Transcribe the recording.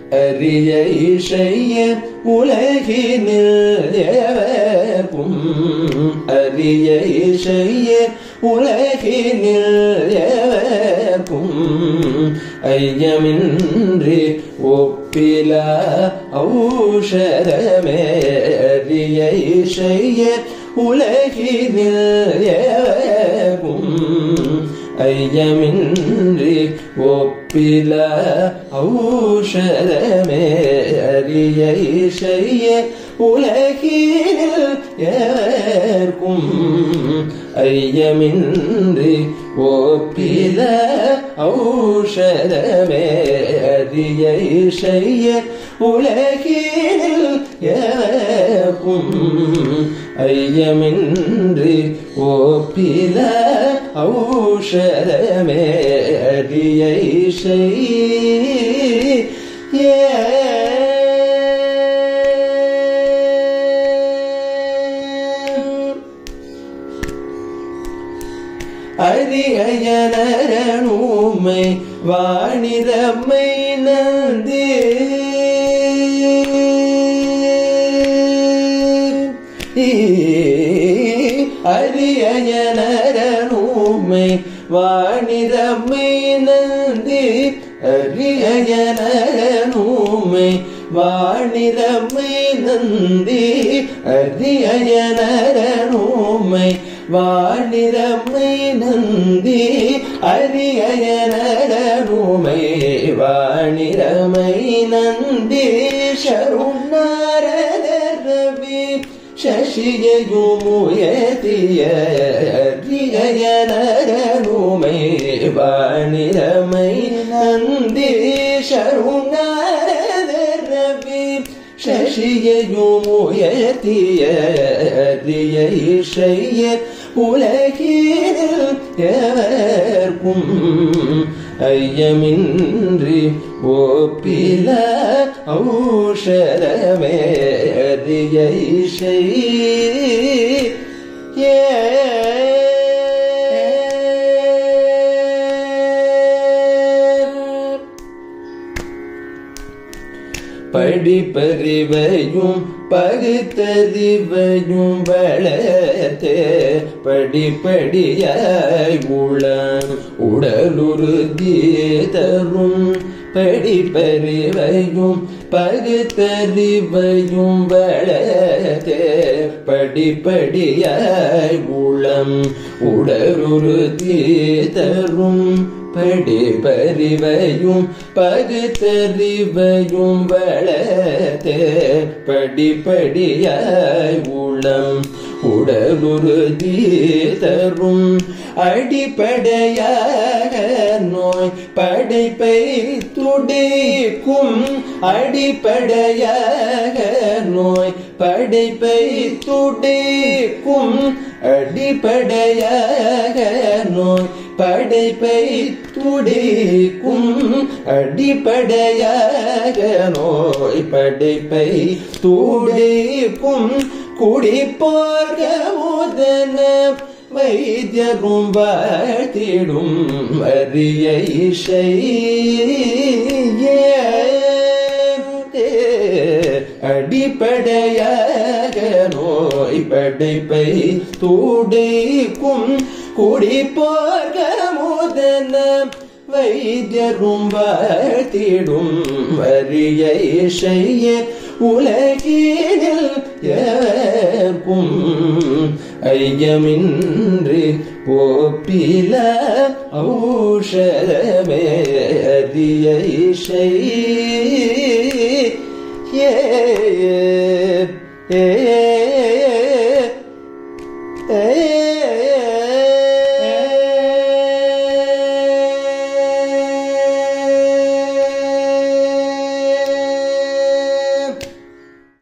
அரிய இசைய உலகினில் எவர்க்கும் அரிய இசைய உலகினில் எவர்க்கும் ஐயமின்றி ஒப்பில ஔஷதமே அரிய இசைய உலகினில் எவர்க்கும் ஐயமின்றி ஒப்பில ஔஷதமே அரிய இசைய உலகில் ஏற்கும் ஐயமின்றி ஒப்பில ஔஷதமே அரிய இசைய உலகில் ஏற்கும் ஐயமின்றி ஒப்பில ஔஷதமே அரிய அரியனூமை வாணிதம்மை நந்தி அரியனூமை வாணிதம்மை நந்தி அரியனூமை வாணிதம்மை நந்தி அரியனூமை வாணிதம்மை நந்தி அரியனூமை வாணிரமை நந்தி ಶರುಣಾರದ ರವಿ ಶಶಿಯುಮುಯತಿಯ ರಿಯನರನುಮೈ ವಾಣಿರಮೈ ನಂದಿ ಶರುಣಾರದ ರವಿ ಶಶಿயுமுயத்திய ரிய இசைய உலகில் எவர்க்கும் ஐயமின்றி ஒப்பில ஔஷதமே ரிய இசை படிப்பறிவையும் பகுத்தறிவையும் வளர்த்தே படிப்படியாய் உளம் உடலுறுதி தரும் படிப்பறிவையும் பகுத்தறிவையும் வளர்த்தே படிப்படியாய் உளம் உடலுறுதி தரும் படிப்பறிவையும் பகுத்தறிவையும் வளர்த்தே படிப்படியாய் உளம் உடலுறுதி தரும் அடிப்படையாக நோய் படைப்பை துடைக்கும் அடிப்படையாக நோய் படைப்பை துடைக்கும் அடிப்படையாக நோய் படைப்பை துடைக்கும் அடிப்படையாக நோய் படைப்பை துடைக்கும் குடிப்போர்க முதன வைத்தியரும் வாழ்த்திடும் அரிய இசை அடிப்படையாக நோய் படைப்பை துடைக்கும் குடிப்போர்க முதன வைத்தியரும் வாழ்த்திடும் அரிய இசைய உலகினில் ஏற்கும் ஐயமின்றி ஒப்பில ஔஷதமே அரிய இசை ஏ ஏ